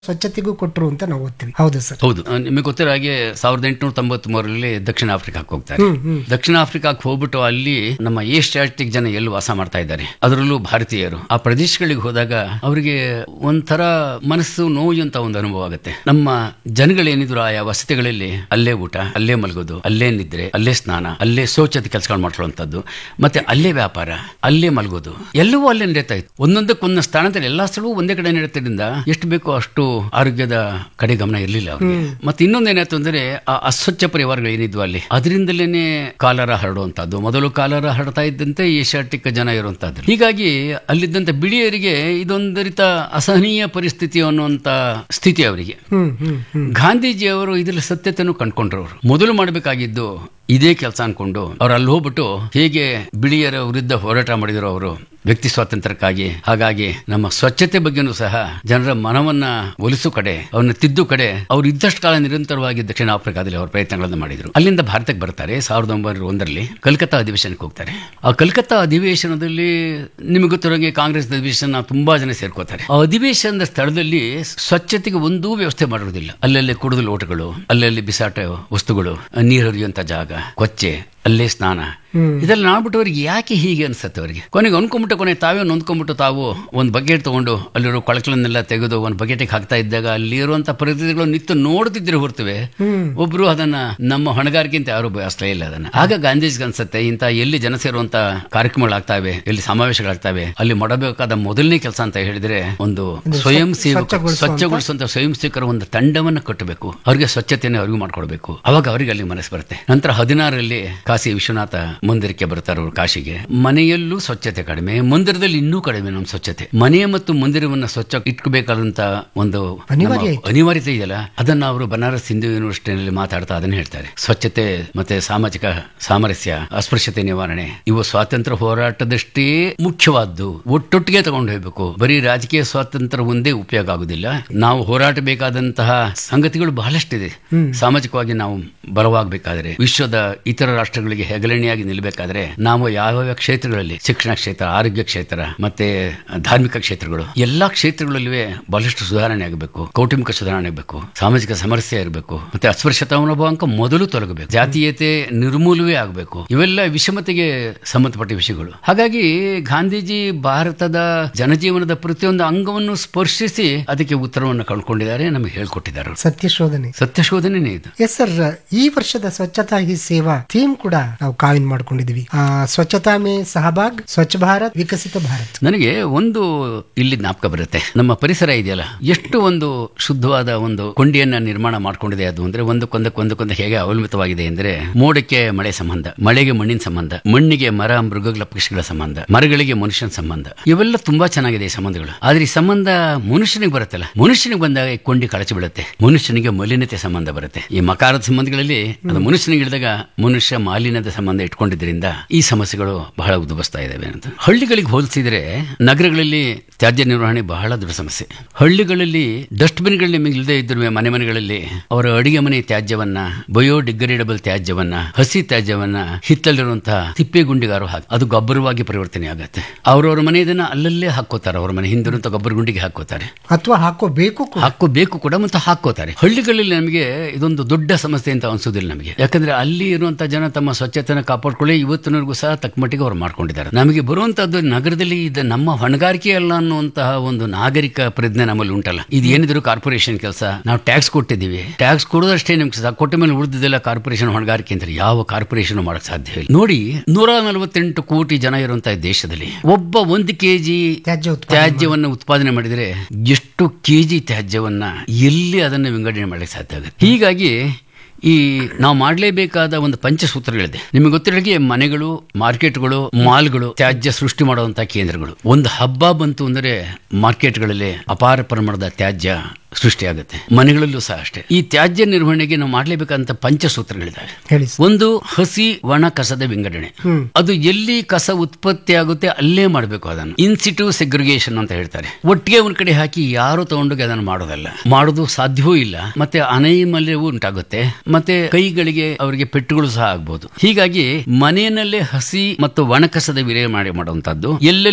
ಸ್ವಚ್ಛತೆಗೂ ಕೊಟ್ಟರು ಅಂತ ನಾವು ಓದ್ತೀವಿ ಹೌದು ಸರ್ ಹೌದು ಆ, ನಿಮಗೆ ಗೊತ್ತಿರೋ ಹಾಗೆ ಸಾವಿರದ ಎಂಟುನೂರ ತೊಂಬತ್ ಮೂರರಲ್ಲಿ ದಕ್ಷಿಣ ಆಫ್ರಿಕಾಕ್ಕೆ ಹೋಗ್ತಾರೆ ದಕ್ಷಿಣ ಆಫ್ರಿಕಾಕ್ಕೆ ಹೋಗ್ಬಿಟ್ಟು ಅಲ್ಲಿ ನಮ್ಮ ಏಷ್ಯಾಟಿಕ್ ಜನ ಎಲ್ಲಿ ವಾಸ ಮಾಡ್ತಾ ಇದ್ದಾರೆ ಅದರಲ್ಲೂ ಭಾರತೀಯರು ಆ ಪ್ರದೇಶಗಳಿಗೆ ಹೋದಾಗ ಅವರಿಗೆ ಒಂಥರ ಮನಸ್ಸು ನೋಯುವಂತ ಒಂದು ಅನುಭವ ಆಗುತ್ತೆ ನಮ್ಮ ಜನಗಳೇನಿದ್ರು ಆಯಾ ವಸತಿಗಳಲ್ಲಿ ಅಲ್ಲೇ ಊಟ ಅಲ್ಲೇ ಮಲಗೋದು ಅಲ್ಲೇ ನಿದ್ರೆ ಅಲ್ಲೇ ಸ್ನಾನ ಅಲ್ಲೇ ಶೌಚದ ಕೆಲಸಗಳು ಮಾಡ್ಕೊಳ್ಳುವಂಥದ್ದು ಮತ್ತೆ ಅಲ್ಲೇ ವ್ಯಾಪಾರ ಅಲ್ಲೇ ಮಲಗೋದು ಎಲ್ಲವೂ ಅಲ್ಲೇ ನಡೀತಾ ಇತ್ತು ಒಂದೊಂದಕ್ಕೆ ಒಂದೊಂದು ಸ್ಥಾನದಲ್ಲಿ ಎಲ್ಲಾ ಸ್ಥಳವೂ ಒಂದೇ ಕಡೆ ನಡೀತಿದ್ರಿಂದ ಎಷ್ಟು ಬೇಕೋ ಅಷ್ಟು ಆರೋಗ್ಯದ ಕಡೆ ಗಮನ ಇರಲಿಲ್ಲ ಅವರಿಗೆ ಮತ್ತೆ ಇನ್ನೊಂದೇನಾಯ್ತು ಅಂದ್ರೆ ಆ ಅಸ್ವಚ್ಛ ಪರಿವಾರಗಳು ಏನಿದ್ವು ಅಲ್ಲಿ ಅದರಿಂದಲೇನೆ ಕಾಲರ ಹರಡುವಂತದ್ದು ಮೊದಲು ಕಾಲರ ಹರಡ್ತಾ ಇದ್ದಂತೆ ಏಷ್ಯಾಟಿಕ್ ಜನ ಇರುವಂತದ್ದು ಹೀಗಾಗಿ ಅಲ್ಲಿದ್ದಂತ ಬಿಳಿಯರಿಗೆ ಇದೊಂದು ರೀತ ಅಸಹನೀಯ ಪರಿಸ್ಥಿತಿ ಅನ್ನುವಂತ ಸ್ಥಿತಿ ಅವರಿಗೆ ಹ್ಮ್ ಹ್ಮ್ ಹ್ಮ್ ಗಾಂಧೀಜಿಯವರು ಇದರಲ್ಲಿ ಸತ್ಯತೆಯನ್ನು ಕಂಡ್ಕೊಂಡ್ರು ಅವರು ಮೊದಲು ಮಾಡಬೇಕಾಗಿದ್ದು ಇದೇ ಕೆಲಸ ಅನ್ಕೊಂಡು ಅವ್ರು ಅಲ್ಲಿ ಹೋಗ್ಬಿಟ್ಟು ಹೇಗೆ ಬಿಳಿಯರ ವಿರುದ್ಧ ಹೋರಾಟ ಮಾಡಿದ್ರು ಅವರು ವ್ಯಕ್ತಿ ಸ್ವಾತಂತ್ರ್ಯಕ್ಕಾಗಿ ಹಾಗಾಗಿ ನಮ್ಮ ಸ್ವಚ್ಛತೆ ಬಗ್ಗೆನೂ ಸಹ ಜನರ ಮನವನ್ನ ಒಲಿಸು ಕಡೆ ಅವನ್ನ ತಿದ್ದು ಕಡೆ ಅವ್ರು ಇದ್ದಷ್ಟು ಕಾಲ ನಿರಂತರವಾಗಿ ದಕ್ಷಿಣ ಆಫ್ರಿಕಾದಲ್ಲಿ ಅವರು ಪ್ರಯತ್ನಗಳನ್ನು ಮಾಡಿದ್ರು ಅಲ್ಲಿಂದ ಭಾರತಕ್ಕೆ ಬರ್ತಾರೆ ಸಾವಿರದ ಒಂಬೈನೂರ ಒಂದರಲ್ಲಿ ಕಲ್ಕತ್ತಾ ಅಧಿವೇಶನಕ್ಕೆ ಹೋಗ್ತಾರೆ ಆ ಕಲ್ಕತ್ತಾ ಅಧಿವೇಶನದಲ್ಲಿ ನಿಮಗೆ ಗೊತ್ತಿರೋಂಗೆ ಕಾಂಗ್ರೆಸ್ ಅಧಿವೇಶನ ತುಂಬಾ ಜನ ಸೇರ್ಕೋತಾರೆ ಆ ಅಧಿವೇಶನದ ಸ್ಥಳದಲ್ಲಿ ಸ್ವಚ್ಛತೆಗೆ ಒಂದೂ ವ್ಯವಸ್ಥೆ ಮಾಡಿರೋದಿಲ್ಲ ಅಲ್ಲಲ್ಲಿ ಕುಡಿದು ಲೋಟಗಳು ಅಲ್ಲಲ್ಲಿ ಬಿಸಾಟ ವಸ್ತುಗಳು ನೀರು ಹರಿಯುವಂತ ಜಾಗ ಕೊಚ್ಚೆ ಅಲ್ಲೇ ಸ್ನಾನ ಇದೆಲ್ಲ ನೋಡ್ಬಿಟ್ಟು ಅವ್ರಿಗೆ ಯಾಕೆ ಹೀಗೆ ಅನ್ಸತ್ತೆ ಅವರಿಗೆ ಕೊನೆಗೆ ಅನ್ಕೊಂಬಿಟ್ಟು ಕೊನೆ ತಾವೇ ನೊಂದ್ಕೊಂಡ್ಬಿಟ್ಟು ತಾವು ಒಂದು ಬಕೆಟ್ ತಗೊಂಡು ಅಲ್ಲಿರೋ ಕೊಳಕಲನ್ನೆಲ್ಲ ತೆಗೆದು ಒಂದು ಬಕೆಟಿಗೆ ಹಾಕ್ತಾ ಇದ್ದಾಗ ಅಲ್ಲಿರುವಂತ ಪರಿಸ್ಥಿತಿಗಳು ನಿತ್ಯ ನೋಡ್ತಿದ್ರೆ ಹೊರ್ತವೆ ಒಬ್ರು ಅದನ್ನ ನಮ್ಮ ಹೊಣೆಗಾರಿಕೆಂತ ಯಾರು ಬಯಸ್ತಾ ಇಲ್ಲ ಅದನ್ನ ಆಗ ಗಾಂಧೀಜಿಗೆ ಅನ್ಸುತ್ತೆ ಇಂಥ ಎಲ್ಲಿ ಜನ ಸೇರುವಂತ ಕಾರ್ಯಕ್ರಮಗಳಾಗ್ತವೆ ಎಲ್ಲಿ ಸಮಾವೇಶಗಳಾಗ್ತವೆ ಅಲ್ಲಿ ಮಾಡಬೇಕಾದ ಮೊದಲನೇ ಕೆಲಸ ಅಂತ ಹೇಳಿದ್ರೆ ಒಂದು ಸ್ವಯಂ ಸೇವಕ ಸ್ವಚ್ಛಗೊಳಿಸುವಂತ- ಸ್ವಚ್ಛಗೊಳಿಸುವಂತ ಸ್ವಯಂ ಸೇವಕರ ಒಂದು ತಂಡವನ್ನು ಕಟ್ಟಬೇಕು ಅವರಿಗೆ ಸ್ವಚ್ಛತೆಯನ್ನು ಅರಿವು ಮಾಡ್ಕೊಡ್ಬೇಕು ಅವಾಗ ಅವರಿಗೆ ಅಲ್ಲಿ ಮನಸ್ಸು ಬರುತ್ತೆ ನಂತರ ಹದಿನಾರರಲ್ಲಿ ಕಾಶಿ ವಿಶ್ವನಾಥ ಮಂದಿರಕ್ಕೆ ಬರ್ತಾರೆ ಅವರು ಕಾಶಿಗೆ ಮನೆಯಲ್ಲೂ ಸ್ವಚ್ಛತೆ ಕಡಿಮೆ ಮಂದಿರದಲ್ಲಿ ಇನ್ನೂ ಕಡಿಮೆ ನಮ್ಮ ಸ್ವಚ್ಛತೆ ಮನೆ ಮತ್ತು ಮಂದಿರವನ್ನ ಸ್ವಚ್ಛ ಇಟ್ಕೋಬೇಕಾದಂತ ಒಂದು ಅನಿವಾರ್ಯ ನಮ್ಮ ಅನಿವಾರ್ಯತೆ ಇದೆಯಲ್ಲ ಅದನ್ನ ಅವರು ಬನಾರಸ್ ಹಿಂದೂ ಯೂನಿವರ್ಸಿಟಿಯಲ್ಲಿ ಮಾತಾಡ್ತಾ ಅದನ್ನ ಹೇಳ್ತಾರೆ ಸ್ವಚ್ಛತೆ ಮತ್ತೆ ಸಾಮಾಜಿಕ ಸಾಮರಸ್ಯ ಅಸ್ಪೃಶ್ಯತೆ ನಿವಾರಣೆ ಇವು ಸ್ವಾತಂತ್ರ್ಯ ಹೋರಾಟದಷ್ಟೇ ಮುಖ್ಯವಾದ್ದು ಒಟ್ಟೊಟ್ಟಿಗೆ ತಗೊಂಡು ಹೋಗ್ಬೇಕು ಬರೀ ರಾಜಕೀಯ ಸ್ವಾತಂತ್ರ್ಯ ಒಂದೇ ಉಪಯೋಗ ಆಗುದಿಲ್ಲ ನಾವು ಹೋರಾಟ ಬೇಕಾದಂತಹ ಸಂಗತಿಗಳು ಬಹಳಷ್ಟಿದೆ ಸಾಮಾಜಿಕವಾಗಿ ನಾವು ಬಲವಾಗಬೇಕಾದ್ರೆ ವಿಶ್ವದ ಇತರ ರಾಷ್ಟ್ರಗಳಿಗೆ ಹೆಗಲಣಿಯಾಗಿ ನಿಲ್ಲಬೇಕಾದ್ರೆ ನಾವು ಯಾವ ಕ್ಷೇತ್ರಗಳಲ್ಲಿ ಶಿಕ್ಷಣ ಕ್ಷೇತ್ರ ಆರೋಗ್ಯ ಕ್ಷೇತ್ರ ಮತ್ತೆ ಧಾರ್ಮಿಕ ಕ್ಷೇತ್ರಗಳು ಎಲ್ಲಾ ಕ್ಷೇತ್ರಗಳಲ್ಲಿವೆ ಬಹಳಷ್ಟು ಸುಧಾರಣೆ ಆಗಬೇಕು ಕೌಟುಂಬಿಕ ಸುಧಾರಣೆ ಆಗಬೇಕು ಸಾಮಾಜಿಕ ಸಮಸ್ಯೆ ಇರಬೇಕು ಮತ್ತೆ ಅಸ್ಪೃಶ್ಯತಾ ಮನೋಭಾವಂಕ ಮೊದಲು ತೊಲಗಬೇಕು ಜಾತೀಯತೆ ನಿರ್ಮೂಲವೇ ಆಗಬೇಕು ಇವೆಲ್ಲ ವಿಷಮತೆಗೆ ಸಂಬಂಧಪಟ್ಟ ವಿಷಯಗಳು ಹಾಗಾಗಿ ಗಾಂಧೀಜಿ ಭಾರತದ ಜನಜೀವನದ ಪ್ರತಿಯೊಂದು ಅಂಗವನ್ನು ಸ್ಪರ್ಶಿಸಿ ಅದಕ್ಕೆ ಉತ್ತರವನ್ನು ಕಂಡುಕೊಂಡಿದ್ದಾರೆ ನಮಗೆ ಹೇಳ್ಕೊಟ್ಟಿದ್ದಾರೆ ಅವರು. ಸತ್ಯ ಶೋಧನೆ ಸತ್ಯಶೋಧನೆನೇ ಇದು ಎಸ್ ಸರ್ ಈ ವರ್ಷದ ಸ್ವಚ್ಛತಾ ಹಿ ಸೇವಾ ಥೀಮ್ ಕೂಡ ನಾವು ಕಾವಿನ್ ಮಾಡ್ಕೊಂಡಿದೀವಿ ಆ, ಸ್ವಚ್ಛತಾ ಮೇ ಸಹಭಾಗ್ ಸ್ವಚ್ಛ ಭಾರತ್ ವಿಕಸಿತ ಭಾರತ್ ನನಗೆ ಒಂದು ಇಲ್ಲಿ ಜ್ಞಾಪಕ ಬರುತ್ತೆ ನಮ್ಮ ಪರಿಸರ ಇದೆಯಲ್ಲ ಎಷ್ಟು ಒಂದು ಶುದ್ಧವಾದ ಒಂದು ಕೊಂಡಿಯನ್ನ ನಿರ್ಮಾಣ ಮಾಡ್ಕೊಂಡಿದೆ ಅದು ಅಂದ್ರೆ ಒಂದಕ್ಕೊಂದಕ್ಕೊಂದಕ್ಕೊಂದು ಹೇಗೆ ಅವಲಂಬಿತವಾಗಿದೆ ಅಂದ್ರೆ ಮೋಡಕ್ಕೆ ಮಳೆ ಸಂಬಂಧ ಮಳೆಗೆ ಮಣ್ಣಿನ ಸಂಬಂಧ ಮಣ್ಣಿಗೆ ಮರ ಮೃಗಗಳ ಪಕ್ಷಿಗಳ ಸಂಬಂಧ ಮರಗಳಿಗೆ ಮನುಷ್ಯನ ಸಂಬಂಧ ಇವೆಲ್ಲ ತುಂಬಾ ಚೆನ್ನಾಗಿದೆ ಈ ಸಂಬಂಧಗಳು ಆದ್ರೆ ಈ ಸಂಬಂಧ ಮನುಷ್ಯನಿಗೆ ಬರುತ್ತಲ್ಲ ಮನುಷ್ಯನಿಗೆ ಬಂದಾಗ ಈ ಕೊಂಡಿ ಕಳಚಿ ಬೀಳುತ್ತೆ ಮನುಷ್ಯನಿಗೆ ಮಲಿನತೆ ಸಂಬಂಧ ಬರುತ್ತೆ ಈ ಮಕಾರದ ಸಂಬಂಧಗಳಲ್ಲಿ ಅದು ಮನುಷ್ಯನಿಗೆ ಹಿಡಿದಾಗ ಮನುಷ್ಯ ಮಾಲಿನ್ಯದ ಸಂಬಂಧ ಇಟ್ಕೊಂಡಿದ್ರಿಂದ ಈ ಸಮಸ್ಯೆಗಳು ಬಹಳ ಉದ್ಭವಿಸ್ತಾ ಇದಾವೆ ಅಂತ ಹಳ್ಳಿಗಳಿಗೆ ಹೋಲಿಸಿದ್ರೆ ನಗರಗಳಲ್ಲಿ ತ್ಯಾಜ್ಯ ನಿರ್ವಹಣೆ ಬಹಳ ದೊಡ್ಡ ಸಮಸ್ಯೆ ಹಳ್ಳಿಗಳಲ್ಲಿ ಡಸ್ಟ್ಬಿನ್ಗಳು ನಿಮಗೆ ಇಲ್ಲದೆ ಇದ್ರು ಮನೆ ಮನೆಗಳಲ್ಲಿ ಅವರ ಅಡಿಗೆ ಮನೆ ತ್ಯಾಜ್ಯವನ್ನ ಬಯೋಡಿಗ್ರೇಡಬಲ್ ತ್ಯಾಜ್ಯವನ್ನ ಹಸಿ ತ್ಯಾಜ್ಯವನ್ನ ಹಿತ್ತಲಿರುವಂತಹ ತಿಪ್ಪೆ ಗುಂಡಿಗಾರು ಹಾಕಿ ಅದು ಗೊಬ್ಬರವಾಗಿ ಪರಿವರ್ತನೆ ಆಗುತ್ತೆ ಅವ್ರವ್ರ ಮನೆ ಇದನ್ನ ಅಲ್ಲಲ್ಲೇ ಹಾಕೋತಾರೆ ಅವ್ರ ಮನೆ ಹಿಂದಿರುವಂತ ಗೊಬ್ಬರ ಗುಂಡಿಗೆ ಹಾಕೋತಾರೆ ಅಥವಾ ಹಾಕೋಬೇಕು ಕೂಡ ಹಾಕೋಬೇಕು ಕೂಡ ಮತ್ತು ಹಾಕೋತಾರೆ ಹಳ್ಳಿಗಳಲ್ಲಿ ನಮಗೆ ಇದೊಂದು ದೊಡ್ಡ ಸಮಸ್ಯೆ ಅಂತ ಅನ್ಸೋದಿಲ್ಲ ನಮಗೆ ಯಾಕಂದ್ರೆ ಅಲ್ಲಿ ಇರುವಂತ ಜನ ತಮ್ಮ ಸ್ವಚ್ಛತೆನ ಕಾಪಾಡ್ಕೊಳ್ಳಿ ಇವತ್ತಿನವರೆಗೂ ಸಹ ತಕ್ಕ ಮಟ್ಟಿಗೆ ಅವ್ರು ಮಾಡ್ಕೊಂಡಿದ್ದಾರೆ ನಮಗೆ ಬರುವಂತದ್ದು ನಗರದಲ್ಲಿ ಇದು ನಮ್ಮ ಹೊಣೆಗಾರಿಕೆ ಅಲ್ಲ ಅನ್ನುವಂತಹ ಒಂದು ನಾಗರಿಕ ಪ್ರಜ್ಞೆ ನಮ್ಮಲ್ಲಿ ಉಂಟಲ್ಲ ಇದು ಏನಿದ್ರು ಕಾರ್ಪೊರೇಷನ್ ಕೆಲಸ ನಾವು ಟ್ಯಾಕ್ಸ್ ಕೊಟ್ಟಿದ್ದೀವಿ ಟ್ಯಾಕ್ಸ್ ಕೊಡೋದಷ್ಟೇ ನಿಮ್ಗೆ ಸಹ ಕೊಟ್ಟ ಮೇಲೆ ಉಳಿದಿದ್ದೆಲ್ಲ ಕಾರ್ಪೊರೇಷನ್ ಹೊಣೆಗಾರಿಕೆ ಅಂತಾರೆ ಯಾವ ಕಾರ್ಪೊರೇಷನ್ ಮಾಡಕ್ ಸಾಧ್ಯ ಇಲ್ಲ ನೋಡಿ ನೂರ ನಲವತ್ತೆಂಟು ಕೋಟಿ ಜನ ಇರುವಂತಹ ದೇಶದಲ್ಲಿ ಒಬ್ಬ ಒಂದು ಕೆಜಿ ತ್ಯಾಜ್ಯ ಉತ್ಪಾದನೆ ತ್ಯಾಜ್ಯವನ್ನು ಉತ್ಪಾದನೆ ಮಾಡಿದರೆ ಎಷ್ಟು ಕೆಜಿ ತ್ಯಾಜ್ಯವನ್ನ ಎಲ್ಲಿ ಅದನ್ನು ವಿಂಗಡಣೆ ಮಾಡಲಿಕ್ಕೆ ಸಾಧ್ಯ ಆಗುತ್ತೆ ಹೀಗಾಗಿ ಈ ನಾವು ಮಾಡಲೇಬೇಕಾದ ಒಂದು ಪಂಚಸೂತ್ರಗಳಿದೆ ನಿಮಗೆ ಗೊತ್ತಿರೋಗೆ ಮನೆಗಳು ಮಾರ್ಕೆಟ್ಗಳು ಮಾಲ್ಗಳು ತ್ಯಾಜ್ಯ ಸೃಷ್ಟಿ ಮಾಡುವಂತಹ ಕೇಂದ್ರಗಳು ಒಂದು ಹಬ್ಬ ಬಂತು ಅಂದರೆ ಮಾರ್ಕೆಟ್ಗಳಲ್ಲಿ ಅಪಾರ ಪ್ರಮಾಣದ ತ್ಯಾಜ್ಯ ಸೃಷ್ಟಿಯಾಗುತ್ತೆ ಮನೆಗಳಲ್ಲೂ ಸಹ ಅಷ್ಟೇ ಈ ತ್ಯಾಜ್ಯ ನಿರ್ವಹಣೆಗೆ ನಾವು ಮಾಡಲೇಬೇಕಾದಂತ ಪಂಚಸೂತ್ರಗಳಿದ್ದಾವೆ ಹೇಳಿ ಸರ್. ಒಂದು ಹಸಿ ಒಣ ಕಸದ ವಿಂಗಡಣೆ ಅದು ಎಲ್ಲಿ ಕಸ ಉತ್ಪತ್ತಿ ಆಗುತ್ತೆ ಅಲ್ಲೇ ಮಾಡಬೇಕು ಅದನ್ನು ಇನ್ಸಿಟಿವ್ ಸೆಗ್ರಿಗೇಷನ್ ಅಂತ ಹೇಳ್ತಾರೆ ಒಟ್ಟಿಗೆ ಒಂದ್ ಕಡೆ ಹಾಕಿ ಯಾರು ತಗೊಂಡೋಗಿ ಅದನ್ನು ಮಾಡೋದಲ್ಲ ಮಾಡೋದು ಸಾಧ್ಯವೂ ಇಲ್ಲ ಮತ್ತೆ ಅನೈಮಲ್ಯವೂ ಉಂಟಾಗುತ್ತೆ ಮತ್ತೆ ಕೈಗಳಿಗೆ ಅವರಿಗೆ ಪೆಟ್ಟುಗಳು ಸಹ ಆಗ್ಬಹುದು ಹೀಗಾಗಿ ಮನೆಯಲ್ಲೇ ಹಸಿ ಮತ್ತು ಒಣ ಕಸದ ವಿಲೇವಾರಿ ಮಾಡುವಂತದ್ದು ಎಲ್ಲೆಲ್ಲೋ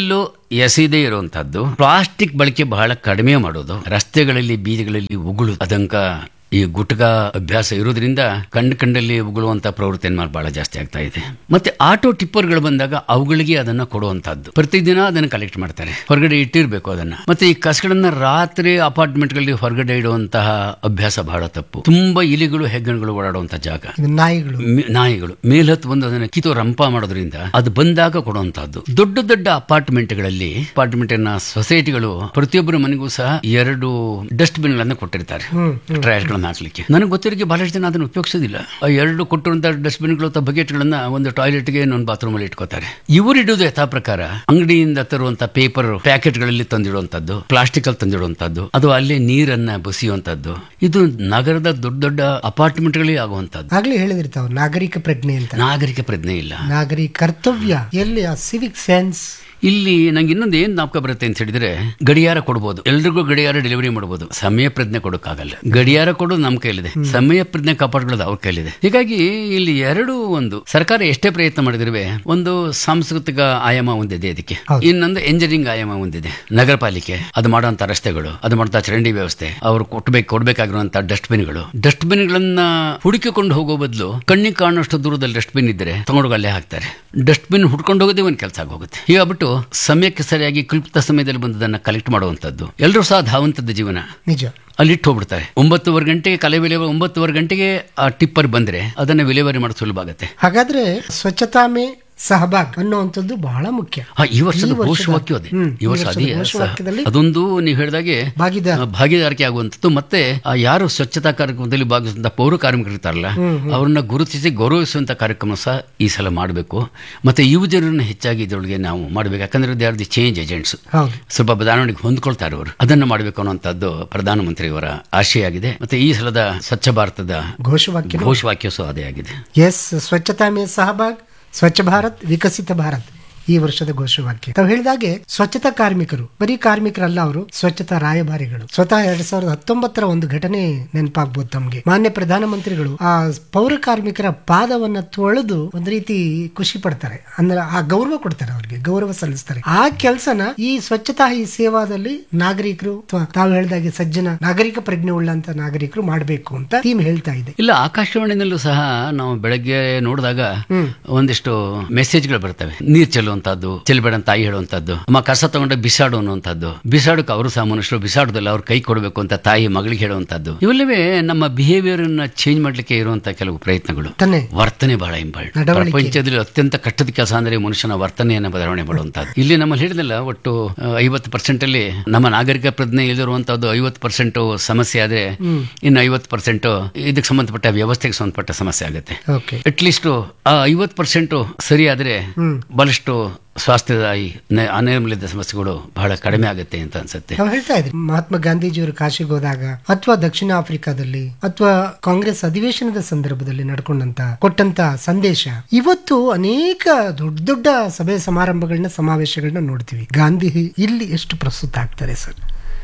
ಎಸೆದೇ ಇರುವಂತಹದ್ದು ಪ್ಲಾಸ್ಟಿಕ್ ಬಳಕೆ ಬಹಳ ಕಡಿಮೆ ಮಾಡೋದು ರಸ್ತೆಗಳಲ್ಲಿ ಬೀದಿಗಳಲ್ಲಿ ಉಗುಳು ಅದಂಕ ಈ ಗುಟ್ಕ ಅಭ್ಯಾಸ ಇರೋದ್ರಿಂದ ಕಂಡು ಕಂಡಲ್ಲಿ ಉಗುಳುವಂತ ಪ್ರವೃತ್ತಿ ಮೇಲೆ ಬಹಳ ಜಾಸ್ತಿ ಆಗ್ತಾ ಇದೆ ಮತ್ತೆ ಆಟೋ ಟಿಪ್ಪರ್ಗಳು ಬಂದಾಗ ಅವುಗಳಿಗೆ ಅದನ್ನ ಕೊಡುವಂತದ್ದು ಪ್ರತಿದಿನ ಅದನ್ನ ಕಲೆಕ್ಟ್ ಮಾಡ್ತಾರೆ ಹೊರಗಡೆ ಇಟ್ಟಿರ್ಬೇಕು ಅದನ್ನ ಮತ್ತೆ ಈ ಕಸಗಳನ್ನ ರಾತ್ರಿ ಅಪಾರ್ಟ್ಮೆಂಟ್ಗಳಲ್ಲಿ ಹೊರಗಡೆ ಇಡುವಂತಹ ಅಭ್ಯಾಸ ಬಹಳ ತಪ್ಪು ತುಂಬಾ ಇಲಿಗಳು ಹೆಗ್ಗಣಗಳು ಓಡಾಡುವಂತ ಜಾಗ ಇದು ನಾಯಿಗಳು ಮಿ- ನಾಯಿಗಳು ಮೇಲತ್ತು ಬಂದು ಅದನ್ನ ಕಿತ್ತು ರಂಪ ಮಾಡೋದ್ರಿಂದ ಅದು ಬಂದಾಗ ಕೊಡುವಂತಹದ್ದು ದೊಡ್ಡ ದೊಡ್ಡ ಅಪಾರ್ಟ್ಮೆಂಟ್ಗಳಲ್ಲಿ ಅಪಾರ್ಟ್ಮೆಂಟಿನ ಸೊಸೈಟಿಗಳು ಪ್ರತಿಯೊಬ್ಬರ ಮನೆಗೂ ಸಹ ಎರಡು ಡಸ್ಟ್ ಬಿನ್ ಗಳನ್ನ ಕೊಟ್ಟಿರ್ತಾರೆ ಟ್ರಯಲ್ ಗಳನ್ನ ಹಾಕ್ಲಿಕ್ಕೆ ನನಗೆ ಗೊತ್ತಿರೋಕೆ ಬಹಳಷ್ಟು ಜನ ಅದನ್ನು ಉಪಯೋಗಿಸೋದಿಲ್ಲ ಆ ಎರಡು ಕೊಟ್ಟಿರುವಂತಹ ಡಸ್ಟ್ ಬಿನ್ಗಳು ಅಥವಾ ಬಕೆಟ್ ಗಳನ್ನ ಒಂದು ಟಾಯ್ಲೆಟ್ಗೆ ಇನ್ನೊಂದು ಬಾತ್ರೂಮ್ ಅಲ್ಲಿ ಇಟ್ಕೋತಾರೆ ಇವರು ಇಡೋದು ಯಥಾ ಪ್ರಕಾರ ಅಂಗಡಿಯಿಂದ ತರುವಂತ ಪೇಪರ್ ಪ್ಯಾಕೆಟ್ ಗಳಲ್ಲಿ ತಂದಿಡುವಂತದ್ದು ಪ್ಲಾಸ್ಟಿಕ್ ಅಲ್ಲಿ ತಂದಿಡುವಂತದ್ದು ಅದು ಅಲ್ಲೇ ನೀರನ್ನ ಬಸಿಯುವಂತದ್ದು ಇದು ನಗರದ ದೊಡ್ಡ ದೊಡ್ಡ ಅಪಾರ್ಟ್ಮೆಂಟ್ ಗಳಿಗೆ ಆಗುವಂತದ್ದು ಆಗ್ಲೇ ಹೇಳಿದ್ರಿ ತಾವು ನಾಗರಿಕ ಪ್ರಜ್ಞೆ ಅಂತ ನಾಗರಿಕ ಪ್ರಜ್ಞೆ ಇಲ್ಲ ನಾಗರಿಕ ಕರ್ತವ್ಯ ಎಲ್ಲಿ ಆ ಸಿವಿಕ್ ಸೆನ್ಸ್ ಇಲ್ಲಿ ನಂಗೆ ಇನ್ನೊಂದು ಏನ್ ಜ್ಞಾಪಕ ಬರುತ್ತೆ ಅಂತ ಹೇಳಿದ್ರೆ ಗಡಿಯಾರ ಕೊಡ್ಬೋದು ಎಲ್ರಿಗೂ ಗಡಿಯಾರ ಡೆಲಿವರಿ ಮಾಡಬಹುದು ಸಮಯ ಪ್ರಜ್ಞೆ ಕೊಡೋಕ್ಕಾಗಲ್ಲ ಗಡಿಯಾರ ಕೊಡೋದು ನಮ್ಮ ಕೈಲಿದೆ ಸಮಯ ಪ್ರಜ್ಞೆ ಕಾಪಾಡ್ಕೊಳ್ಳೋದು ಅವ್ರ ಕೈಲಿದೆ ಹೀಗಾಗಿ ಇಲ್ಲಿ ಎರಡು ಒಂದು ಸರ್ಕಾರ ಎಷ್ಟೇ ಪ್ರಯತ್ನ ಮಾಡಿದಿರುವೆ ಒಂದು ಸಾಂಸ್ಕೃತಿಕ ಆಯಾಮ ಹೊಂದಿದೆ ಇದಕ್ಕೆ ಹೌದು. ಇನ್ನೊಂದು ಎಂಜಿನಿಯರಿಂಗ್ ಆಯಾಮ ಹೊಂದಿದೆ ನಗರ ಪಾಲಿಕೆ ಅದು ಮಾಡುವಂತ ರಸ್ತೆಗಳು ಅದು ಮಾಡುವಂತ ಚರಂಡಿ ವ್ಯವಸ್ಥೆ ಅವರು ಕೊಡ್ಬೇಕು ಕೊಡ್ಬೇಕಾಗಿರುವಂತ ಡಸ್ಟ್ ಬಿನ್ಗಳು ಡಸ್ಟ್ ಬಿನ್ಗಳನ್ನ ಹುಡುಕಿಕೊಂಡು ಹೋಗೋ ಬದಲು ಕಣ್ಣಿಗೆ ಕಾಣುವಷ್ಟು ದೂರದಲ್ಲಿ ಡಸ್ಟ್ ಬಿನ್ ಇದ್ರೆ ತಗೊಂಡೋಗಿ ಅಲ್ಲೇ ಹಾಕ್ತಾರೆ ಡಸ್ಟ್ ಬಿನ್ ಹುಡ್ಕೊಂಡು ಹೋಗೋದೇ ಒಂದು ಕೆಲಸ ಆಗೋಗುತ್ತೆ ಹೀಗಾಗ್ಬಿಟ್ಟು ಸಮಯಕ್ಕೆ ಸರಿಯಾಗಿ ಕಲ್ಪಿತ ಸಮಯದಲ್ಲಿ ಬಂದದನ್ನ ಕಲೆಕ್ಟ್ ಮಾಡುವಂತದ್ದು ಎಲ್ಲರೂ ಸಹ ಧಾವಂತದ ಜೀವನ ನಿಜ ಅಲ್ಲಿ ಇಟ್ಟು ಹೋಗ್ಬಿಡ್ತಾರೆ ಒಂಬತ್ತುವರೆ ಗಂಟೆಗೆ ಕಲೆ ವಿಲೇವಾರಿ ಒಂಬತ್ತುವರೆ ಗಂಟೆಗೆ ಆ ಟಿಪ್ಪರ್ ಬಂದ್ರೆ ಅದನ್ನ ವಿಲೇವಾರಿ ಮಾಡೋದು ಸುಲಭ ಆಗುತ್ತೆ ಹಾಗಾದ್ರೆ ಸ್ವಚ್ಛತಾ ಮೇ ಸಹಭಾಗ್ ಅನ್ನುವಂಥದ್ದು ಬಹಳ ಮುಖ್ಯ ಆ, ಈ ವರ್ಷದ ಈ ವರ್ಷದ- ಘೋಷವಾಕ್ಯ ಅದೇ ಹ್ಮ್, ಈ ಈ ವರ್ಷ ವರ್ಷದ ಅದೇ ಘೋಷವಾಕ್ಯದಲ್ಲಿ ಅದೊಂದು ನೀವು ಹೇಳಿದಾಗೆ ಭಾಗಿದಾರ ಆ, ಭಾಗಿದಾರಿಕೆ ಆಗುವಂಥದ್ದು ಮತ್ತೆ ಆ ಯಾರು ಸ್ವಚ್ಛತಾ ಕಾರ್ಯಕ್ರಮದಲ್ಲಿ ಭಾಗವಹಿಸುವಂತ ಪೌರ ಕಾರ್ಮಿಕರು ಇರ್ತಾರಲ್ಲ ಅವ್ರನ್ನ ಗುರುತಿಸಿ ಗೌರವಿಸುವಂತ ಕಾರ್ಯಕ್ರಮ ಸಹ ಈ ಸಲ ಮಾಡಬೇಕು ಮತ್ತೆ ಯುವ ಜನರನ್ನ ಹೆಚ್ಚಾಗಿ ಇದರೊಳಗೆ ನಾವು ಮಾಡಬೇಕು ಯಾಕಂದ್ರೆ they are the change agents ಹೌದು ಸ್ವಲ್ಪ ಬದಲಾವಣೆಗೆ ಹೊಂದ್ಕೊಳ್ತಾರೆ ಅವರು ಅದನ್ನ ಮಾಡಬೇಕು ಅನ್ನುವಂಥದ್ದು ಪ್ರಧಾನಮಂತ್ರಿಯವರ ಆಶಯ ಆಗಿದೆ ಮತ್ತೆ ಈ ಸಲದ ಸ್ವಚ್ಛ ಭಾರತದ ಘೋಷವಾಕ್ಯ ಘೋಷವಾಕ್ಯ ಸಹ ಅದೇ ಆಗಿದೆ ಎಸ್ ಸ್ವಚ್ಛತಾ ಮೇ ಸಹಭಾಗ್ ಸ್ವಚ್ಛ ಭಾರತ್ ವಿಕಸಿತ ಭಾರತ್ ಈ ವರ್ಷದ ಘೋಷವಾಕ್ಯ ತಾವು ಹೇಳಿದಾಗೆ ಸ್ವಚ್ಛತಾ ಕಾರ್ಮಿಕರು ಬರೀ ಕಾರ್ಮಿಕರಲ್ಲ ಅವರು ಸ್ವಚ್ಛತಾ ರಾಯಭಾರಿಗಳು ಸ್ವತಃ ಎರಡ್ ಸಾವಿರದ ಹತ್ತೊಂಬತ್ತರ ಒಂದು ಘಟನೆ ನೆನಪಾಗ್ಬೋದು ತಮ್ಗೆ ಮಾನ್ಯ ಪ್ರಧಾನಮಂತ್ರಿಗಳು ಆ ಪೌರ ಕಾರ್ಮಿಕರ ಪಾದವನ್ನ ತೊಳೆದು ಒಂದ್ ರೀತಿ ಖುಷಿ ಪಡ್ತಾರೆ ಅಂದ್ರೆ ಆ ಗೌರವ ಕೊಡ್ತಾರೆ ಅವ್ರಿಗೆ ಗೌರವ ಸಲ್ಲಿಸ್ತಾರೆ ಆ ಕೆಲಸನ ಈ ಸ್ವಚ್ಛತಾ ಈ ಸೇವಾದಲ್ಲಿ ನಾಗರಿಕರು ಅಥವಾ ತಾವು ಹೇಳಿದಾಗೆ ಸಜ್ಜನ ನಾಗರಿಕ ಪ್ರಜ್ಞೆ ಉಳ್ಳಂತ ನಾಗರಿಕರು ಮಾಡಬೇಕು ಅಂತ ಟೀಮ್ ಹೇಳ್ತಾ ಇದೆ ಇಲ್ಲ ಆಕಾಶವಾಣಿನಲ್ಲೂ ಸಹ ನಾವು ಬೆಳಗ್ಗೆ ನೋಡಿದಾಗ ಒಂದಿಷ್ಟು ಮೆಸೇಜ್ಗಳು ಬರ್ತವೆ ನೀರ್ ಚೆಲ್ಲುವಂತದ್ದು ಚೆಲ್ಲಬೇಡ ಅಂತ ತಾಯಿ ಹೇಳುವಂತದ್ದು ಅಮ್ಮ ಕಸ ತಗೊಂಡ ಬಿಸಾಡು ಅನ್ನುವಂಥದ್ದು ಬಿಸಾಡಕ್ಕೆ ಅವರು ಸಹ ಮನುಷ್ಯರು ಬಿಸಾಡುದಲ್ಲ ಅವ್ರ ಕೈ ಕೊಡಬೇಕು ಅಂತ ತಾಯಿ ಮಗಳಿಗೆ ಹೇಳುವಂತದ್ದು ಇವೆಲ್ಲವೇ ನಮ್ಮ ಬಿಹೇವಿಯರ್ ಅನ್ನ ಚೇಂಜ್ ಮಾಡ್ಲಿಕ್ಕೆ ಇರುವಂತ ಕೆಲವು ಪ್ರಯತ್ನಗಳು ತಾನೆ ವರ್ತನೆ ಬಹಳ ಇಂಪಾರ್ಟೆಂಟ್ ನಡವಳಿಕೆ. ಪ್ರಪಂಚದಲ್ಲಿ ಅತ್ಯಂತ ಕಷ್ಟದ ಕೆಲಸ ಅಂದ್ರೆ ಮನುಷ್ಯನ ವರ್ತನೆಯನ್ನು ಬದಲಾವಣೆ ಮಾಡುವಂತದ್ದು ಇಲ್ಲಿ ನಮ್ಮಲ್ಲಿ ಹೇಳಿದಲ್ಲ ಒಟ್ಟು ಐವತ್ತು ಪರ್ಸೆಂಟ್ ಅಲ್ಲಿ ನಮ್ಮ ನಾಗರಿಕ ಪ್ರಜ್ಞೆ ಇಲ್ಲಿರುವಂತದ್ದು ಐವತ್ತು ಪರ್ಸೆಂಟ್ ಸಮಸ್ಯೆ ಆದ್ರೆ ಇನ್ನು ಐವತ್ತು ಪರ್ಸೆಂಟ್ ಇದಕ್ಕೆ ಸಂಬಂಧಪಟ್ಟ ವ್ಯವಸ್ಥೆಗೆ ಸಂಬಂಧಪಟ್ಟ ಸಮಸ್ಯೆ ಆಗುತ್ತೆ ಓಕೆ ಅಟ್ಲೀಸ್ಟ್ ಆ ಐವತ್ತು ಪರ್ಸೆಂಟ್ ಸರಿ ಆದ್ರೆ ಬಹಳಷ್ಟು ಸ್ವಾಸ್ಥ್ಯದ ಈ ನ- ಅನೈರ್ಮಲ್ಯದ ಸಮಸ್ಯೆಗಳು ಬಹಳ ಕಡಿಮೆ ಆಗುತ್ತೆ ಅಂತ ಅನ್ಸುತ್ತೆ ನಾವು ಹೇಳ್ತಾ ಇದ್ರಿ ಮಹಾತ್ಮ ಗಾಂಧೀಜಿಯವರು ಕಾಶಿಗೆ ಹೋದಾಗ ಅಥವಾ ದಕ್ಷಿಣ ಆಫ್ರಿಕಾದಲ್ಲಿ ಅಥವಾ ಕಾಂಗ್ರೆಸ್ ಅಧಿವೇಶನದ ಸಂದರ್ಭದಲ್ಲಿ ನಡ್ಕೊಂಡಂತ ಕೊಟ್ಟಂತ ಸಂದೇಶ ಇವತ್ತು ಅನೇಕ ದೊಡ್ಡ ದೊಡ್ಡ ಸಭೆ ಸಮಾರಂಭಗಳನ್ನ ಸಮಾವೇಶಗಳನ್ನ ನೋಡ್ತೀವಿ ಗಾಂಧಿ ಇಲ್ಲಿ ಎಷ್ಟು ಪ್ರಸ್ತುತ ಆಗ್ತಾರೆ ಸರ್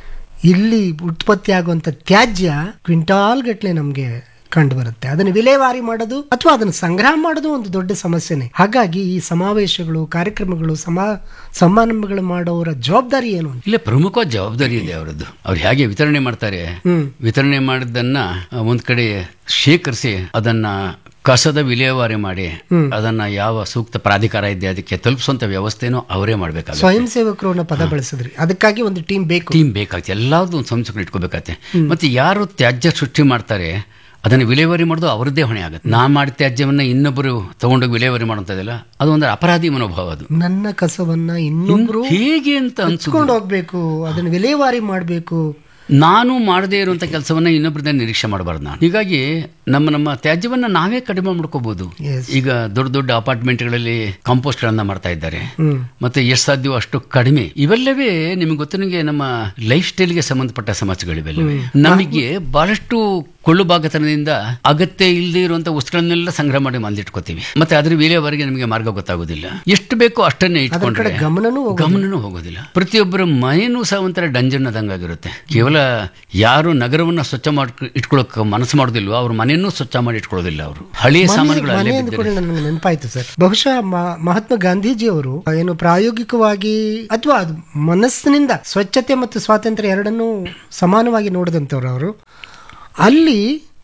ಇಲ್ಲಿ ಉತ್ಪತ್ತಿ ಆಗುವಂತ ತ್ಯಾಜ್ಯ ಕ್ವಿಂಟಾಲ್ ಗಟ್ಲೆ ನಮ್ಗೆ ಕಂಡು ಬರುತ್ತೆ ಅದನ್ನು ವಿಲೇವಾರಿ ಮಾಡೋದು ಅಥವಾ ಅದನ್ನು ಸಂಗ್ರಹ ಮಾಡೋದು ಒಂದು ದೊಡ್ಡ ಸಮಸ್ಯೆನೆ ಹಾಗಾಗಿ ಈ ಸಮಾವೇಶಗಳು ಕಾರ್ಯಕ್ರಮಗಳು ಸಮಾ ಸಮಾರಂಭಗಳು ಮಾಡೋರ ಜವಾಬ್ದಾರಿ ಏನು ಅಂತ ಇಲ್ಲ ಪ್ರಮುಖ ಜವಾಬ್ದಾರಿ ಇದೆ ಅವರದ್ದು ಅವ್ರು ಹೇಗೆ ವಿತರಣೆ ಮಾಡ್ತಾರೆ ಹ್ಮ್ ವಿತರಣೆ ಮಾಡಿದ್ದನ್ನ ಒಂದ್ ಕಡೆ ಶೇಖರಿಸಿ ಅದನ್ನ ಕಸದ ವಿಲೇವಾರಿ ಮಾಡಿ ಅದನ್ನ ಯಾವ ಸೂಕ್ತ ಪ್ರಾಧಿಕಾರ ಇದೆ ಅದಕ್ಕೆ ತಲುಪಿಸುವಂತ ವ್ಯವಸ್ಥೆನೂ ಅವರೇ ಮಾಡ್ಬೇಕಾಗುತ್ತೆ ಸ್ವಯಂ ಸೇವಕರು ಅನ್ನೋ ಪದ ಬಳಸಿದ್ರಿ ಅದಕ್ಕಾಗಿ ಒಂದು ಟೀಮ್ ಬೇಕು ಟೀಮ್ ಬೇಕಾಗುತ್ತೆ ಎಲ್ಲಾದ್ರು ಒಂದು ಸಂಸ್ಥೆಗಳು ಇಟ್ಕೋಬೇಕಾಗತ್ತೆ ಮತ್ತೆ ಯಾರು ತ್ಯಾಜ್ಯ ಸೃಷ್ಟಿ ಮಾಡ್ತಾರೆ ಅದನ್ನ ವಿಲೇವಾರಿ ಮಾಡೋದು ಅವರದ್ದೇ ಹೊಣೆ ಆಗುತ್ತೆ ನಾ ಮಾಡಿ ತ್ಯಾಜ್ಯವನ್ನ ಇನ್ನೊಬ್ಬರು ತಗೊಂಡೋಗಿ ವಿಲೇವಾರಿ ಮಾಡುವಂತದಲ್ಲ ಅದು ಒಂದು ಅಪರಾಧಿ ಮನೋಭಾವ ಅದು ನನ್ನ ಕಸವನ್ನ ಇನ್ನೊಬ್ರು ಹೇಗೆ ಅಂತ ಅನ್ಸುತ್ತೆ ಹಚ್ಕೊಂಡು ಹೋಗ್ಬೇಕು ಅದನ್ನ ವಿಲೇವಾರಿ ಮಾಡ್ಬೇಕು ನಾನು ಮಾಡದೇ ಇರುವಂತ ಕೆಲಸವನ್ನ ಇನ್ನೊಬ್ಬರಿಂದ ನಿರೀಕ್ಷೆ ಮಾಡಬಾರ್ದು ನಾನು ಹೀಗಾಗಿ ನಮ್ಮ ನಮ್ಮ ತ್ಯಾಜ್ಯವನ್ನ ನಾವೇ ಕಡಿಮೆ ಮಾಡ್ಕೋಬಹುದು Yes. ಈಗ ದೊಡ್ಡ ದೊಡ್ಡ ಅಪಾರ್ಟ್ಮೆಂಟ್ಗಳಲ್ಲಿ ಕಾಂಪೋಸ್ಟ್ ಗಳನ್ನ ಮಾಡ್ತಾ ಇದ್ದಾರೆ ಹ್ಮ್ ಮತ್ತೆ ಎಷ್ಟು ಸಾಧ್ಯವೋ ಅಷ್ಟು ಕಡಿಮೆ ಇವೆಲ್ಲವೇ ನಿಮಗೆ ಗೊತ್ತಿನಂಗೆ ನಮ್ಮ ಲೈಫ್ ಸ್ಟೈಲ್ಗೆ ಸಂಬಂಧಪಟ್ಟ ಸಮಸ್ಯೆಗಳಿವೆಲ್ಲವೇ ನಮಗೆ ಬಹಳಷ್ಟು ಕೊಳ್ಳುಬಾಗತನದಿಂದ ಅಗತ್ಯ ಇಲ್ಲದೆ ಇರುವಂತ ವಸ್ತುಗಳನ್ನೆಲ್ಲ ಸಂಗ್ರಹ ಮಾಡಿ ಮಂದಿಟ್ಕೋತೀವಿ ಮತ್ತೆ ಅದ್ರ ವಿಲೇವರೆಗೆ ನಮಗೆ ಮಾರ್ಗ ಗೊತ್ತಾಗೋದಿಲ್ಲ ಎಷ್ಟು ಬೇಕೋ ಅಷ್ಟನ್ನೇ ಕಡೆ ಇಟ್ಕೊಂಡ್ರೆ ಗಮನನೂ ಹೋಗೋದಿಲ್ಲ. ಗಮನನೂ ಹೋಗೋದಿಲ್ಲ ಪ್ರತಿಯೊಬ್ಬರ ಮನೆಯೂ ಸಹ ಒಂಥರ ಡಂಜನ್ ಆದಂಗಾಗಿರುತ್ತೆ ಕೇವಲ ಯಾರು ನಗರವನ್ನ ಸ್ವಚ್ಛ ಮಾಡಿ ಇಟ್ಕೊಳ್ಳೋಕೆ ಮನಸ್ಸು ಮಾಡೋದಿಲ್ವೋ ಅವ್ರ ಮನೆಯನ್ನೂ ಸ್ವಚ್ಛ ಮಾಡಿ ಇಟ್ಕೊಳ್ಳೋದಿಲ್ಲ ಅವರು ಹಳೆಯ ಸಾಮಾನುಗಳು ಮನೆ ಅಲ್ಲೇ ಅಂದ ಬಿದ್ದಿರುತ್ತೆ. ಕೂಡ ನನಗೆ ನೆನಪಾಯ್ತು ಸರ್ ಬಹುಶಃ ಮ- ಮಹಾತ್ಮ ಗಾಂಧೀಜಿ ಅವರು ಏನು ಪ್ರಾಯೋಗಿಕವಾಗಿ ಅಥವಾ ಅದು ಮನಸ್ಸಿನಿಂದ ಸ್ವಚ್ಛತೆ ಮತ್ತು ಸ್ವಾತಂತ್ರ್ಯ ಎರಡನ್ನೂ ಸಮಾನವಾಗಿ ನೋಡಿದಂಥವ್ರು ಅವರು ಅಲ್ಲಿ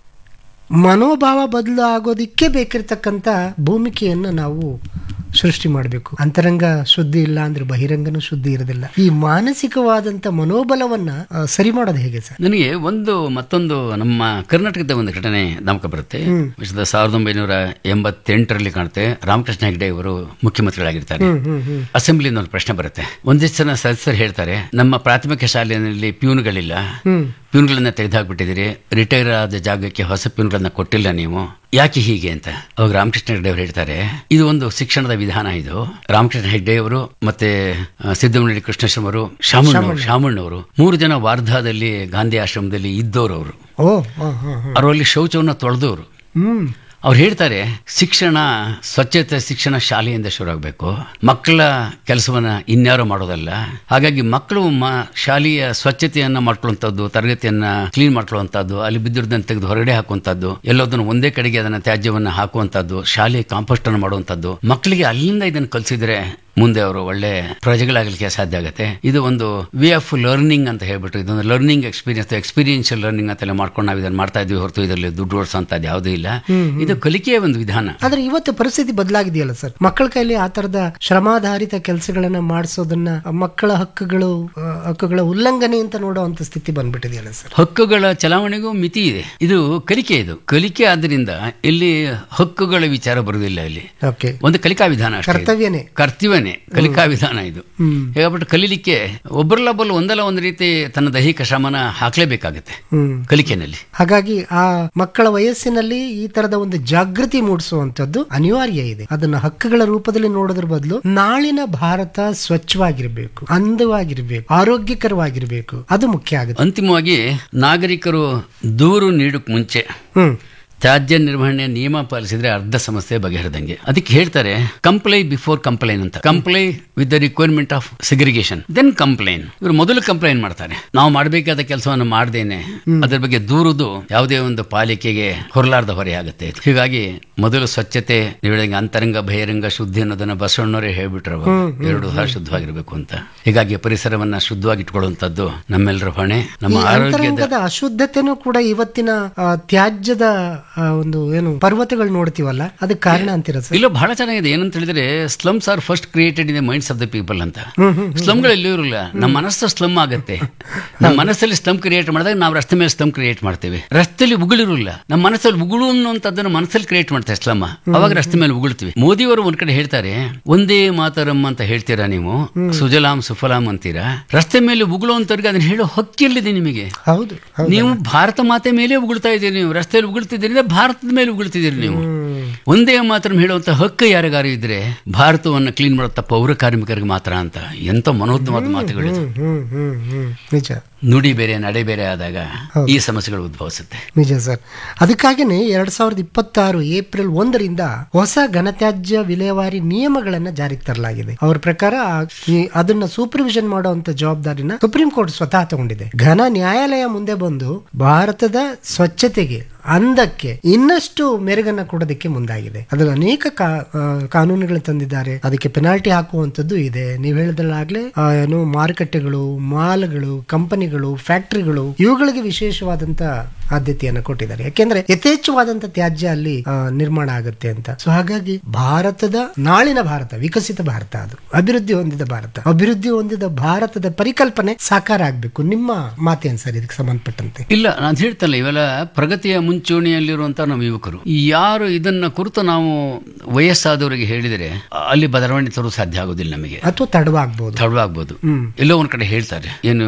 ಮನೋಭಾವ ಬದಲು ಆಗೋದಿಕ್ಕೆ ಬೇಕಿರ್ತಕ್ಕಂಥ ಭೂಮಿಕೆಯನ್ನು ನಾವು ಸೃಷ್ಟಿ ಮಾಡಬೇಕು ಅಂತರಂಗ ಶುದ್ಧಿ ಇಲ್ಲ ಅಂದ್ರೆ ಬಹಿರಂಗನೂ ಶುದ್ಧಿ ಇರೋದಿಲ್ಲ ಈ ಮಾನಸಿಕವಾದಂಥ ಮನೋಬಲವನ್ನ ಆ, ಸರಿ ಮಾಡೋದು ಹೇಗೆ ಸರ್ ನನಗೆ ಒಂದು ಮತ್ತೊಂದು ನಮ್ಮ ಕರ್ನಾಟಕದ ಒಂದು ಘಟನೆ ನಮಕ ಬರುತ್ತೆ ವಿಶ್ವದ ಸಾವಿರದ ಒಂಬೈನೂರ ಎಂಬತ್ತೆಂಟರಲ್ಲಿ ಕಾಣುತ್ತೆ ರಾಮಕೃಷ್ಣ ಹೆಗಡೆ ಅವರು ಮುಖ್ಯಮಂತ್ರಿಗಳಾಗಿರ್ತಾರೆ ಹ್ಮ್ ಹ್ಮ್ ಹ್ಮ್ ಅಸೆಂಬ್ಲಿಯಿಂದ ಒಂದು ಪ್ರಶ್ನೆ ಬರುತ್ತೆ ಒಂದಿಷ್ಟು ಜನ ಸದಸ್ಯರು ಹೇಳ್ತಾರೆ ನಮ್ಮ ಪ್ರಾಥಮಿಕ ಶಾಲೆಯಲ್ಲಿ ಪ್ಯೂನ್ಗಳಿಲ್ಲ ಹ್ಮ್ ಪ್ಯೂನ್ಗಳನ್ನ ತೆಗೆದುಹಾಕ್ಬಿಟ್ಟಿದ್ದೀರಿ ರಿಟೈರ್ ಆದ ಜಾಗಕ್ಕೆ ಹೊಸ ಪ್ಯೂನ್ಗಳನ್ನ ಕೊಟ್ಟಿಲ್ಲ ನೀವು ಯಾಕೆ ಹೀಗೆ ಅಂತ ಅವಾಗ ರಾಮಕೃಷ್ಣ ಹೆಗ್ಡೆ ಅವರು ಹೇಳ್ತಾರೆ ಇದು ಒಂದು ಶಿಕ್ಷಣದ ವಿಧಾನ ಇದು ರಾಮಕೃಷ್ಣ ಹೆಗ್ಡೆ ಅವರು ಮತ್ತೆ ಆ, ಸಿದ್ದಮನಹಳ್ಳಿ ಕೃಷ್ಣೇಶ್ವರವರು ಶಾಮಣ್ಣ ಶಾಮಣ್ಣವರು ಮೂರು ಜನ ವಾರ್ಧಾದಲ್ಲಿ ಗಾಂಧಿ ಆಶ್ರಮದಲ್ಲಿ ಇದ್ದವರು ಅವರು ಓ ಹಾ ಹಾ ಹಾ ಅವರಲ್ಲಿ ಶೌಚವನ್ನು ತೊಳೆದವರು ಹ್ಮ್ ಅವ್ರು ಹೇಳ್ತಾರೆ ಶಿಕ್ಷಣ ಸ್ವಚ್ಛತೆ ಶಿಕ್ಷಣ ಶಾಲೆಯಿಂದ ಶುರು ಆಗಬೇಕು ಮಕ್ಕಳ ಕೆಲಸವನ್ನ ಇನ್ಯಾರು ಮಾಡೋದಲ್ಲ ಹಾಗಾಗಿ ಮಕ್ಕಳು ಮ ಶಾಲೆಯ ಸ್ವಚ್ಛತೆಯನ್ನ ಮಾಡ್ಕೊಳ್ಳುವಂಥದ್ದು ತರಗತಿಯನ್ನ ಕ್ಲೀನ್ ಮಾಡ್ಕೊಳ್ಳುವಂಥದ್ದು ಅಲ್ಲಿ ಬಿದ್ದಿರೋದನ್ನ ತೆಗೆದು ಹೊರಗಡೆ ಹಾಕುವಂಥದ್ದು ಎಲ್ಲದನ್ನು ಒಂದೇ ಕಡೆಗೆ ಅದನ್ನ ತ್ಯಾಜ್ಯವನ್ನ ಹಾಕುವಂಥದ್ದು ಶಾಲೆ ಕಾಂಪೋಸ್ಟ್ ಅನ್ನು ಮಾಡುವಂಥದ್ದು ಮಕ್ಕಳಿಗೆ ಅಲ್ಲಿಂದ ಇದನ್ನು ಕಲಿಸಿದ್ರೆ ಮುಂದೆ ಅವರು ಒಳ್ಳೆ ಪ್ರಜೆಗಳಾಗಲಿಕ್ಕೆ ಸಾಧ್ಯ ಆಗುತ್ತೆ ಇದು ಒಂದು ವೇ ಆಫ್ ಲರ್ನಿಂಗ್ ಅಂತ ಹೇಳ್ಬಿಟ್ಟು ಇದೊಂದು ಲರ್ನಿಂಗ್ ಎಕ್ಸ್ಪೀರಿಯನ್ಸ್ ಎಕ್ಸ್ಪೀರಿಯನ್ಷಿಯಲ್ ಲರ್ನಿಂಗ್ ಅಂತೆಲ್ಲ ಮಾಡ್ಕೊಂಡು ನಾವು ಇದನ್ನ ಮಾಡ್ತಾ ಇದ್ವಿ ಹೊರತು ಇದರಲ್ಲಿ ದುಡ್ಡು ಓಡಿಸೋಂಥದ್ದು ಯಾವುದೂ ಇಲ್ಲ ಇದು ಕಲಿಕೆಯ ಒಂದು ವಿಧಾನ ಆದ್ರೆ ಇವತ್ತು ಪರಿಸ್ಥಿತಿ ಬದಲಾಗಿದೆಯಲ್ಲ ಸರ್ ಮಕ್ಕಳ ಕೈಲಿ ಆ ತರದ ಶ್ರಮಾಧಾರಿತ ಕೆಲಸಗಳನ್ನ ಮಾಡಿಸೋದನ್ನ ಮಕ್ಕಳ ಹಕ್ಕುಗಳು ಆ, ಹಕ್ಕುಗಳ ಉಲ್ಲಂಘನೆ ಅಂತ ನೋಡುವಂತ ಸ್ಥಿತಿ ಬಂದ್ಬಿಟ್ಟಿದೆಯಲ್ಲ ಸರ್ ಹಕ್ಕುಗಳ ಚಲಾವಣೆಗೂ ಮಿತಿ ಇದೆ ಇದು ಕಲಿಕೆ ಇದು ಕಲಿಕೆ ಆದ್ದರಿಂದ ಇಲ್ಲಿ ಹಕ್ಕುಗಳ ವಿಚಾರ ಬರುವುದಿಲ್ಲ ಇಲ್ಲಿ ಓಕೆ ಒಂದು ಕಲಿಕಾ ವಿಧಾನ ಅಷ್ಟೇ ಇದು. ಕರ್ತವ್ಯನೇ ಕರ್ತವ್ಯನೇ ಕಲಿಕಾ ವಿಧಾನ ಇದು ಹ್ಮ್ ಹೇಗಾಗ್ಬಿಟ್ಟು ಕಲೀಲಿಕ್ಕೆ ಒಬ್ಬರಲ್ಲೊಬ್ಬರು ಒಂದಲ್ಲ ಒಂದು ರೀತಿ ತನ್ನ ದೈಹಿಕ ಶ್ರಮನ ಹಾಕ್ಲೇಬೇಕಾಗುತ್ತೆ ಹ್ಮ್ ಕಲಿಕೆನಲ್ಲಿ ಹಾಗಾಗಿ ಆ ಮಕ್ಕಳ ವಯಸ್ಸಿನಲ್ಲಿ ಈ ತರದ ಒಂದು ಜಾಗೃತಿ ಮೂಡಿಸುವಂತದ್ದು ಅನಿವಾರ್ಯ ಇದೆ ಅದನ್ನ ಹಕ್ಕುಗಳ ರೂಪದಲ್ಲಿ ನೋಡೋದ್ರ ಬದಲು ನಾಳಿನ ಭಾರತ ಸ್ವಚ್ಛವಾಗಿರ್ಬೇಕು ಅಂದವಾಗಿರ್ಬೇಕು ಆರೋಗ್ಯಕರವಾಗಿರ್ಬೇಕು ಅದು ಮುಖ್ಯ ಆಗುತ್ತೆ ಅಂತಿಮವಾಗಿ ನಾಗರಿಕರು ದೂರು ನೀಡಕ್ ಮುಂಚೆ ಹ್ಮ್ ತ್ಯಾಜ್ಯ ನಿರ್ವಹಣೆ ನಿಯಮ ಪಾಲಿಸಿದ್ರೆ ಅರ್ಧ ಸಮಸ್ಯೆ ಬಗೆಹರಿದಂಗೆ ಅದಕ್ಕೆ ಹೇಳ್ತಾರೆ ಕಂಪ್ಲೈ ಬಿಫೋರ್ ಕಂಪ್ಲೈನ್ ಅಂತ comply with the requirement of segregation then complain ಇವರು ಮೊದಲು ಕಂಪ್ಲೈಂಟ್ ಮಾಡ್ತಾರೆ ನಾವು ಮಾಡಬೇಕಾದ ಕೆಲಸವನ್ನು ಮಾಡ್ದೇನೆ ಅದ್ರ ಬಗ್ಗೆ ದೂರುದು ಯಾವುದೇ ಒಂದು ಪಾಲಿಕೆಗೆ ಹೊರಲಾರ್ದ ಹೊರೆ ಆಗುತ್ತೆ ಇದು. ಹೀಗಾಗಿ ಮೊದಲು ಸ್ವಚ್ಛತೆ ನೀವು ಹೇಳಿದಂಗೆ ಅಂತರಂಗ ಬಹಿರಂಗ ಶುದ್ಧಿ ಅನ್ನೋದನ್ನ ಬಸವಣ್ಣವರೇ ಹೇಳ್ಬಿಟ್ರು ಅವಾಗ. ಎರಡು ಸಹ ಶುದ್ಧವಾಗಿರ್ಬೇಕು ಅಂತ ಹೀಗಾಗಿ ಪರಿಸರವನ್ನ ಶುದ್ಧವಾಗಿ ಇಟ್ಕೊಳ್ಳುವಂತದ್ದು ನಮ್ಮೆಲ್ಲರ ಹೊಣೆ ನಮ್ಮ ಈ ಆರೋಗ್ಯದ ಅಂತರಂಗದ ಅಶುದ್ಧತೆನೂ ಕೂಡ ಇವತ್ತಿನ ಆ, ತ್ಯಾಜ್ಯದ ಆ, ಒಂದು ಏನು ಪರ್ವತಗಳು ನೋಡ್ತೀವಲ್ಲ ಅದಕ್ಕೆ ಕಾರಣ ಅಂತೀರ ಸರ್ ಇಲ್ಲ ಬಹಳ ಚೆನ್ನಾಗಿದೆ ಏನಂತ ಹೇಳಿದ್ರೆ slums are first created in the minds of the people ಅಂತ ಹ್ಮ್ ಹ್ಮ್ ಸ್ಲಮ್ಗಳು ಎಲ್ಲೂ ಇರಲ್ಲ ನಮ್ಮ ಮನಸ್ಸು ಸ್ಲಮ್ ಆಗುತ್ತೆ ನಮ್ಮ ಮನಸ್ಸಲ್ಲಿ ಸ್ಲಮ್ ಕ್ರಿಯೇಟ್ ಮಾಡಿದಾಗ ನಾವು ರಸ್ತೆ ಮೇಲೆ ಸ್ಲಮ್ ಕ್ರಿಯೇಟ್ ಮಾಡ್ತೇವೆ ರಸ್ತೆಯಲ್ಲಿ ಉಗುಳಿರಲ್ಲ ನಮ್ಮ ಮನಸ್ಸಲ್ಲಿ ಉಗುಳು ಅನ್ನುವಂಥದ್ದನ್ನು ಮನಸ್ಸಲ್ಲಿ ಕ್ರಿಯೇಟ್ ಮಾಡ್ತಾರೆ ಸ್ಲಮ್ ಅವಾಗ ರಸ್ತೆ ಮೇಲೆ ಉಗುಳ್ತೀವಿ ಮೋದಿಯವರು ಒಂದ್ ಕಡೆ ಹೇಳ್ತಾರೆ ಒಂದೇ ಮಾತರಂ ಅಂತ ಹೇಳ್ತೀರಾ ನೀವು ಸುಜಲಾಂ ಸುಫಲಾಂ ಅಂತೀರಾ ರಸ್ತೆ ಮೇಲೆ ಉಗುಳುವಂತವ್ರಿಗೆ ಅದನ್ನ ಹೇಳೋ ಹಕ್ಕಿಲ್ಲಿದೆ ನಿಮಗೆ ಹೌದು ಹೌದು ನೀವು ಭಾರತ ಮಾತೆ ಮೇಲೆ ಉಗುಳ್ತಾ ಇದ್ದೀರಿ ನೀವು ರಸ್ತೆಯಲ್ಲಿ ಉಗುಳ್ತಿದ್ದೀರಿ ಅಂದ್ರೆ ಭಾರತದ ಮೇಲೆ ಉಗುಳ್ತಿದ್ದೀರಿ ನೀವು ಹ್ಮ್. ಒಂದೇ ಮಾತ್ರ ಹೇಳುವಂತ ಹಕ್ಕು ಯಾರಿಗಾರು ಇದ್ರೆ ಭಾರತವನ್ನು ಕ್ಲೀನ್ ಮಾಡುವಂತ ಪೌರ ಕಾರ್ಮಿಕರಿಗೆ ಮಾತ್ರ ಅಂತ ಎಂತ ಮನೋಜ್ಞವಾದ ಮಾತುಗಳಿದು ಹ್ಮ್ ಹ್ಮ್ ಹ್ಮ್ ಹ್ಮ್ ನಿಜ ನುಡಿ ಬೇರೆ ನಡೆ ಬೇರೆ ಆದಾಗ ಈ ಸಮಸ್ಯೆಗಳು ಉದ್ಭವಿಸುತ್ತೆ ನಿಜ ಸರ್ ಅದಕ್ಕಾಗಿನೇ ಎರಡ್ ಸಾವಿರದ ಇಪ್ಪತ್ತಾರು ಏಪ್ರಿಲ್ ಒಂದರಿಂದ ಹೊಸ ಘನತ್ಯಾಜ್ಯ ವಿಲೇವಾರಿ ನಿಯಮಗಳನ್ನ ಜಾರಿಗೆ ತರಲಾಗಿದೆ ಅವ್ರ ಪ್ರಕಾರ ಆ- ಈ- ಅದನ್ನ ಸೂಪರ್ವಿಷನ್ ಮಾಡುವಂತ ಜವಾಬ್ದಾರಿನ ಸುಪ್ರೀಂ ಕೋರ್ಟ್ ಸ್ವತಃ ತಗೊಂಡಿದೆ ಘನ ನ್ಯಾಯಾಲಯ ಮುಂದೆ ಬಂದು ಭಾರತದ ಸ್ವಚ್ಛತೆಗೆ ಅಂದಕ್ಕೆ ಇನ್ನಷ್ಟು ಮೆರುಗನ್ನ ಕೊಡೋದಕ್ಕೆ ಮುಂದಾಗಿದೆ ಅದ್ರಲ್ಲಿ ಅನೇಕ ಕಾ- ಆ, ಕಾನೂನುಗಳು ತಂದಿದ್ದಾರೆ ಅದಕ್ಕೆ ಪೆನಾಲ್ಟಿ ಹಾಕುವಂತದ್ದು ಇದೆ ನೀವು ಹೇಳಿದ್ರಲ್ಲಾಗ್ಲೇ ಆ, ಏನು ಮಾರುಕಟ್ಟೆಗಳು ಮಾಲ್ಗಳು ಕಂಪನಿಗಳು ಫ್ಯಾಕ್ಟರಿಗಳು ಇವುಗಳಿಗೆ ವಿಶೇಷವಾದಂತ ಆದ್ಯತೆಯನ್ನು ಕೊಟ್ಟಿದ್ದಾರೆ ಯಾಕೆಂದ್ರೆ ಯಥೇಚ್ಛವಾದಂತ ತ್ಯಾಜ್ಯ ಅಲ್ಲಿ ಆ, ನಿರ್ಮಾಣ ಆಗುತ್ತೆ ಅಂತ ಸೊ ಹಾಗಾಗಿ ಭಾರತದ ನಾಳಿನ ಭಾರತ ವಿಕಸಿತ ಭಾರತ ಅದು ಅಭಿವೃದ್ಧಿ ಹೊಂದಿದ ಭಾರತ ಅಭಿವೃದ್ಧಿ ಹೊಂದಿದ ಭಾರತದ ಪರಿಕಲ್ಪನೆ ಸಾಕಾರ ಆಗ್ಬೇಕು ನಿಮ್ಮ ಮಾತೇನ್ ಸರ್ ಇದಕ್ಕೆ ಸಂಬಂಧಪಟ್ಟಂತೆ ಇಲ್ಲ ನಾನು ಹೇಳ್ತಲ್ಲ ಇವೆಲ್ಲ ಪ್ರಗತಿಯ ಮುಂಚೂಣಿಯಲ್ಲಿರುವಂತ ನಮ್ಮ ಯುವಕರು ಯಾರು ಇದನ್ನ ಕುರಿತು ನಾವು ವಯಸ್ಸಾದವರಿಗೆ ಹೇಳಿದರೆ ಅಲ್ಲಿ ಬದಲಾವಣೆ ತರಲು ಸಾಧ್ಯ ಆಗೋದಿಲ್ಲ ನಮಗೆ ಅಥವಾ ತಡವಾಗ್ಬೋದು ತಡವಾಗ್ಬೋದು ಹ್ಮ್ ಎಲ್ಲೋ ಒಂದ್ ಕಡೆ ಹೇಳ್ತಾರೆ ಏನು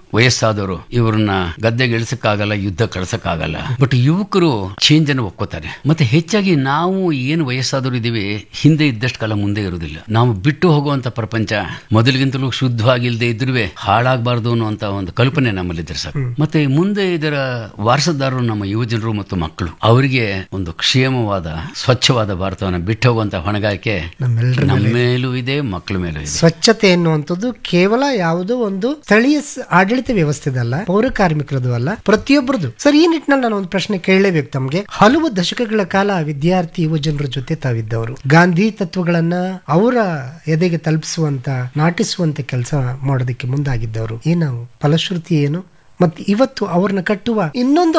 ವಯಸ್ಸಾದವರು ಇವ್ರನ್ನ ಗದ್ದೆಗೆ ಇಳಿಸಕ್ಕಾಗಲ್ಲ ಯುದ್ಧ ಕಳ್ಸಕ್ಕಾಗಲ್ಲ ಬಟ್ ಯುವಕರು ಚೇಂಜ್ ಅನ್ನು ಒಪ್ಕೋತಾರೆ ಮತ್ತೆ ಹೆಚ್ಚಾಗಿ ನಾವು ಏನು ವಯಸ್ಸಾದವರು ಇದೀವಿ ಹಿಂದೆ ಇದ್ದಷ್ಟು ಕಾಲ ಮುಂದೆ ಇರುವುದಿಲ್ಲ ನಾವು ಬಿಟ್ಟು ಹೋಗುವಂತ ಪ್ರಪಂಚ ಮೊದಲಿಗಿಂತಲೂ ಶುದ್ಧವಾಗಿಲ್ಲದೆ ಇದ್ರೂ ಹಾಳಾಗಬಾರ್ದು ಅನ್ನುವಂತ ಒಂದು ಕಲ್ಪನೆ ನಮ್ಮಲ್ಲಿದ್ರೆ ಸರ್ ಮತ್ತೆ ಮುಂದೆ ಇದರ ವಾರಸದಾರರು ನಮ್ಮ ಯುವಜನರು ಮತ್ತು ಮಕ್ಕಳು ಅವರಿಗೆ ಒಂದು ಕ್ಷೇಮವಾದ ಸ್ವಚ್ಛವಾದ ಭಾರತವನ್ನು ಬಿಟ್ಟು ಹೋಗುವಂತ ಹೊಣೆಗಾರಿಕೆ ನಮ್ಮೆಲ್ಲರ ನಮ್ಮ ಮೇಲೂ ಇದೆ ಮಕ್ಕಳ ಮೇಲೂ ಇದೆ ಸ್ವಚ್ಛತೆ ಎನ್ನುವಂಥದ್ದು ಕೇವಲ ಯಾವುದೋ ಒಂದು ಸ್ಥಳೀಯ ಸ- ಆಡಳಿತ ವ್ಯವಸ್ಥೆದಲ್ಲ ಪೌರ ಕಾರ್ಮಿಕರದು ಅಲ್ಲ ಪ್ರತಿಯೊಬ್ಬರದು ಸರ್ ಈ ನಿಟ್ಟಿನಲ್ಲಿ ನಾನು ಒಂದು ಪ್ರಶ್ನೆ ಕೇಳಲೇಬೇಕು ತಮಗೆ ಹಲವು ದಶಕಗಳ ಕಾಲ ವಿದ್ಯಾರ್ಥಿ ಯುವ ಜನರ ಜೊತೆ ತಾವಿದ್ದವರು ಗಾಂಧಿ ತತ್ವಗಳನ್ನ ಅವರ ಎದೆಗೆ ತಲುಪಿಸುವಂತ ನಾಟಿಸುವಂತ ಕೆಲಸ ಮಾಡೋದಕ್ಕೆ ಮುಂದಾಗಿದ್ದವರು ಏನು ಫಲಶ್ರುತಿ ಏನು ಮತ್ತೆ ಇವತ್ತು ಅವ್ರನ್ನ ಕಟ್ಟುವ ಇನ್ನೊಂದು